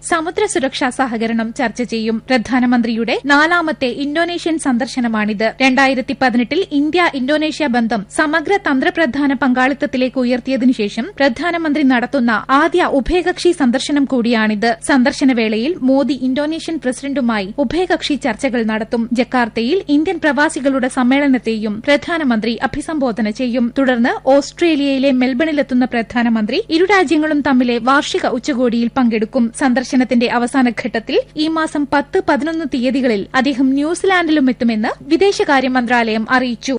സമുദ്ര സുരക്ഷാ സഹകരണം ചർച്ച ചെയ്യും പ്രധാനമന്ത്രിയുടെ നാലാമത്തെ ഇന്തോനേഷ്യൻ സന്ദർശനമാണിത് രണ്ടായിരത്തി പതിനെട്ടിൽ ഇന്ത്യ ഇന്തോനേഷ്യ ബന്ധം സമഗ്ര തന്ത്രപ്രധാന പങ്കാളിത്തത്തിലേക്ക് ഉയർത്തിയതിനു ശേഷം പ്രധാനമന്ത്രി നടത്തുന്ന ആദ്യ ഉഭയകക്ഷി സന്ദർശനം കൂടിയാണിത് സന്ദർശനവേളയിൽ മോദി ഇന്തോനേഷ്യൻ പ്രസിഡന്റുമായി ഉഭയകക്ഷി ചർച്ചകൾ നടത്തും ജക്കാർത്തയിൽ ഇന്ത്യൻ പ്രവാസികളുടെ സമ്മേളനത്തെയും പ്രധാനമന്ത്രി അഭിസംബോധന ചെയ്യും തുടർന്ന് ഓസ്ട്രേലിയയിലെ മെൽബണിലെത്തുന്ന പ്രധാനമന്ത്രി ഇരു രാജ്യങ്ങളും തമ്മിലെ വാർഷിക ഉച്ചകോടിയിൽ പങ്കെടുക്കും സന്ദർശനത്തിന്റെ അവസാന ഘട്ടത്തിൽ ഈ മാസം പത്ത് പതിനൊന്ന് തീയതികളിൽ അദ്ദേഹം ന്യൂസിലാൻഡിലും എത്തുമെന്ന് വിദേശകാര്യ മന്ത്രാലയം അറിയിച്ചു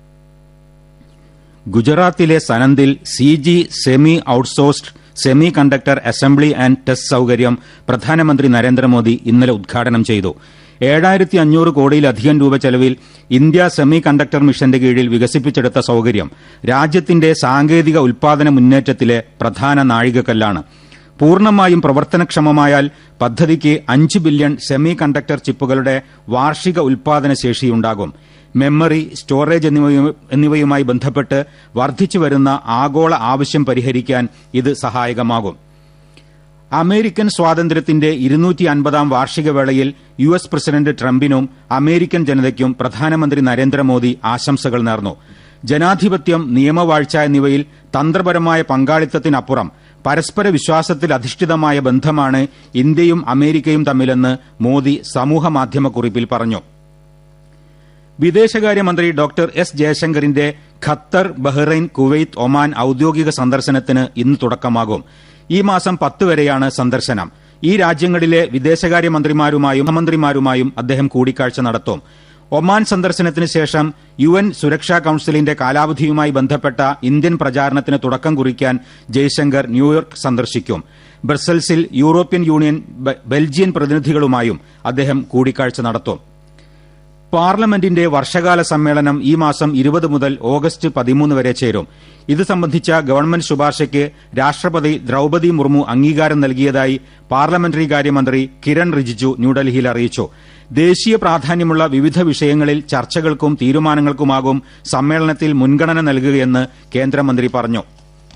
ഗുജറാത്തിലെ സനന്ദിൽ C G semi outsourced semi conductor assembly and test സൌകര്യം പ്രധാനമന്ത്രി നരേന്ദ്രമോദി ഇന്നലെ ഉദ്ഘാടനം ചെയ്തു ഏഴായിരത്തി അഞ്ഞൂറ് കോടിയിലധികം രൂപ ചെലവിൽ ഇന്ത്യ സെമി കണ്ടക്ടർ മിഷന്റെ കീഴിൽ വികസിപ്പിച്ചെടുത്ത സൌകര്യം രാജ്യത്തിന്റെ സാങ്കേതിക ഉൽപാദന മുന്നേറ്റത്തിലെ പ്രധാന നാഴികക്കല്ലാണ് പൂർണ്ണമായും പ്രവർത്തനക്ഷമമായാൽ പദ്ധതിക്ക് അഞ്ച് ബില്യൺ സെമി കണ്ടക്ടർ ചിപ്പുകളുടെ വാർഷിക ഉൽപാദന ശേഷിയുണ്ടാകും മെമ്മറി സ്റ്റോറേജ് എന്നിവയുമായി ബന്ധപ്പെട്ട് വർദ്ധിച്ചുവരുന്ന ആഗോള ആവശ്യം പരിഹരിക്കാൻ ഇത് സഹായകമാകും അമേരിക്കൻ സ്വാതന്ത്ര്യത്തിന്റെ ഇരുന്നൂറ്റി അൻപതാം വാർഷിക വേളയിൽ യു എസ് പ്രസിഡന്റ് ട്രംപിനും അമേരിക്കൻ ജനതയ്ക്കും പ്രധാനമന്ത്രി നരേന്ദ്രമോദി ആശംസകൾ നേർന്നു ജനാധിപത്യം നിയമവാഴ്ച എന്നിവയിൽ തന്ത്രപരമായ പങ്കാളിത്തത്തിനപ്പുറം പരസ്പര വിശ്വാസത്തിൽ അധിഷ്ഠിതമായ ബന്ധമാണ് ഇന്ത്യയും അമേരിക്കയും തമ്മിലെന്ന് മോദി സമൂഹമാധ്യമക്കുറിപ്പിൽ പറഞ്ഞു വിദേശകാര്യമന്ത്രി ഡോക്ടർ എസ് ജയശങ്കറിന്റെ ഖത്തർ ബഹ്റൈൻ കുവൈത്ത് ഒമാൻ ഔദ്യോഗിക സന്ദർശനത്തിന് ഇന്ന് തുടക്കമാകും ഈ മാസം പത്ത് വരെയാണ് സന്ദർശനം ഈ രാജ്യങ്ങളിലെ വിദേശകാര്യമന്ത്രിമാരുമായും മന്ത്രിമാരുമായും അദ്ദേഹം കൂടിക്കാഴ്ച നടത്തും ഒമാൻ സന്ദർശനത്തിന് ശേഷം യു എൻ സുരക്ഷാ കൌൺസിലിന്റെ കാലാവധിയുമായി ബന്ധപ്പെട്ട ഇന്ത്യൻ പ്രചാരണത്തിന് തുടക്കം കുറിക്കാൻ ജയശങ്കർ ന്യൂയോർക്ക് സന്ദർശിക്കും ബ്രസൽസിൽ യൂറോപ്യൻ യൂണിയൻ ബെൽജിയൻ പ്രതിനിധികളുമായും അദ്ദേഹം കൂടിക്കാഴ്ച നടത്തും പാർലമെന്റിന്റെ വർഷകാല സമ്മേളനം ഈ മാസം ഇരുപത് മുതൽ ഓഗസ്റ്റ് പതിമൂന്ന് വരെ ചേരും ഇത് സംബന്ധിച്ച ഗവൺമെന്റ് ശുപാർശയ്ക്ക് രാഷ്ട്രപതി ദ്രൌപതി മുർമു അംഗീകാരം നൽകിയതായി പാർലമെന്ററി കാര്യമന്ത്രി കിരൺ റിജിജു ന്യൂഡൽഹിയിൽ അറിയിച്ചു ദേശീയ പ്രാധാന്യമുള്ള വിവിധ വിഷയങ്ങളിൽ ചർച്ചകൾക്കും തീരുമാനങ്ങൾക്കുമാകും സമ്മേളനത്തിൽ മുൻഗണന നൽകുകയെന്ന് കേന്ദ്രമന്ത്രി പറഞ്ഞു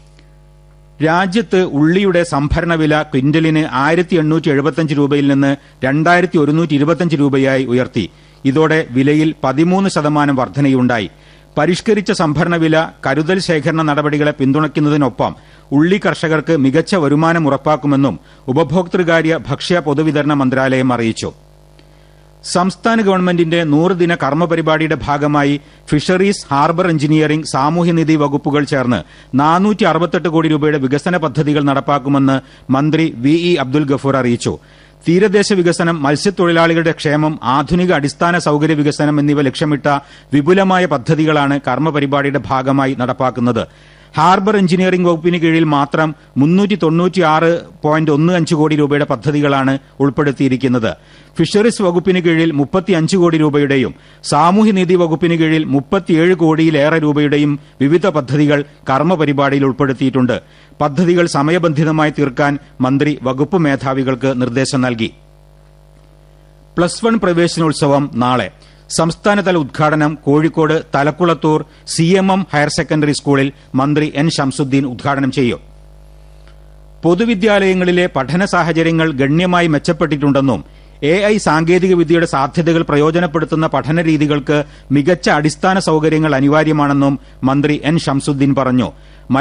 രാജ്യത്ത് ഉള്ളിയുടെ സംഭരണ വില ക്വിന്റലിന് ആയിരത്തി എണ്ണൂറ്റി എഴുപത്തിയഞ്ച് രൂപയിൽ നിന്ന് രണ്ടായിരത്തി ഒരുന്നൂറ്റി ഇരുപത്തിയഞ്ച് രൂപയായി ഉയർത്തി ഇതോടെ വിലയിൽ പതിമൂന്ന് ശതമാനം വർധനയുണ്ടായി പരിഷ്കരിച്ച സംഭരണ വില കരുതൽ ശേഖരണ നടപടികളെ പിന്തുണയ്ക്കുന്നതിനൊപ്പം ഉള്ളി കർഷകർക്ക് മികച്ച വരുമാനം ഉറപ്പാക്കുമെന്നും ഉപഭോക്തൃകാര്യ ഭക്ഷ്യ പൊതുവിതരണ മന്ത്രാലയം അറിയിച്ചു സംസ്ഥാന ഗവൺമെന്റിന്റെ നൂറുദിന കർമ്മപരിപാടിയുടെ ഭാഗമായി ഫിഷറീസ് ഹാർബർ എഞ്ചിനീയറിംഗ് സാമൂഹ്യനിധി വകുപ്പുകൾ ചേർന്ന് നാനൂറ്റി അറുപത്തെട്ട് കോടി രൂപയുടെ വികസന പദ്ധതികൾ നടപ്പാക്കുമെന്ന് മന്ത്രി വി ഇ അബ്ദുൽ ഗഫൂർ അറിയിച്ചു തീരദേശ വികസനം മത്സ്യത്തൊഴിലാളികളുടെ ക്ഷേമം ആധുനിക അടിസ്ഥാന സൌകര്യ വികസനം എന്നിവ ലക്ഷ്യമിട്ട വിപുലമായ പദ്ധതികളാണ് കർമ്മപരിപാടിയുടെ ഭാഗമായി നടപ്പാക്കുന്നത് ഹാർബർ എഞ്ചിനീയറിംഗ് വകുപ്പിന് കീഴിൽ മാത്രം മുന്നൂറ്റി തൊണ്ണൂറ്റിയാറ് പോയിന്റ് ഒന്ന് അഞ്ച് കോടി രൂപയുടെ പദ്ധതികളാണ് ഉൾപ്പെടുത്തിയിരിക്കുന്നത് ഫിഷറീസ് വകുപ്പിന് കീഴിൽ മുപ്പത്തിയഞ്ച് കോടി രൂപയുടെയും സാമൂഹ്യനീതി വകുപ്പിന് കീഴിൽ മുപ്പത്തിയേഴ് കോടിയിലേറെ രൂപയുടെയും വിവിധ പദ്ധതികൾ കർമ്മപരിപാടിയിൽ ഉൾപ്പെടുത്തിയിട്ടുണ്ട് പദ്ധതികൾ സമയബന്ധിതമായി തീർക്കാൻ മന്ത്രി വകുപ്പ് മേധാവികൾക്ക് നിർദ്ദേശം നൽകി പ്ലസ് വൺ പ്രവേശനോത്സവം നാളെ സംസ്ഥാനതല ഉദ്ഘാടനം Kozhikode Thalakkulathur C M M higher secondary സ്കൂളിൽ മന്ത്രി എൻ ഷംസുദ്ദീൻ ഉദ്ഘാടനം ചെയ്യും പൊതുവിദ്യാലയങ്ങളിലെ പഠന സാഹചര്യങ്ങൾ ഗണ്യമായി മെച്ചപ്പെട്ടിട്ടുണ്ടെന്നും എ ഐ സാങ്കേതികവിദ്യയുടെ സാധ്യതകൾ പ്രയോജനപ്പെടുത്തുന്ന പഠന രീതികൾക്ക് മികച്ച അടിസ്ഥാന സൌകര്യങ്ങൾ അനിവാര്യമാണെന്നും മന്ത്രി എൻ ഷംസുദ്ദീൻ പറഞ്ഞു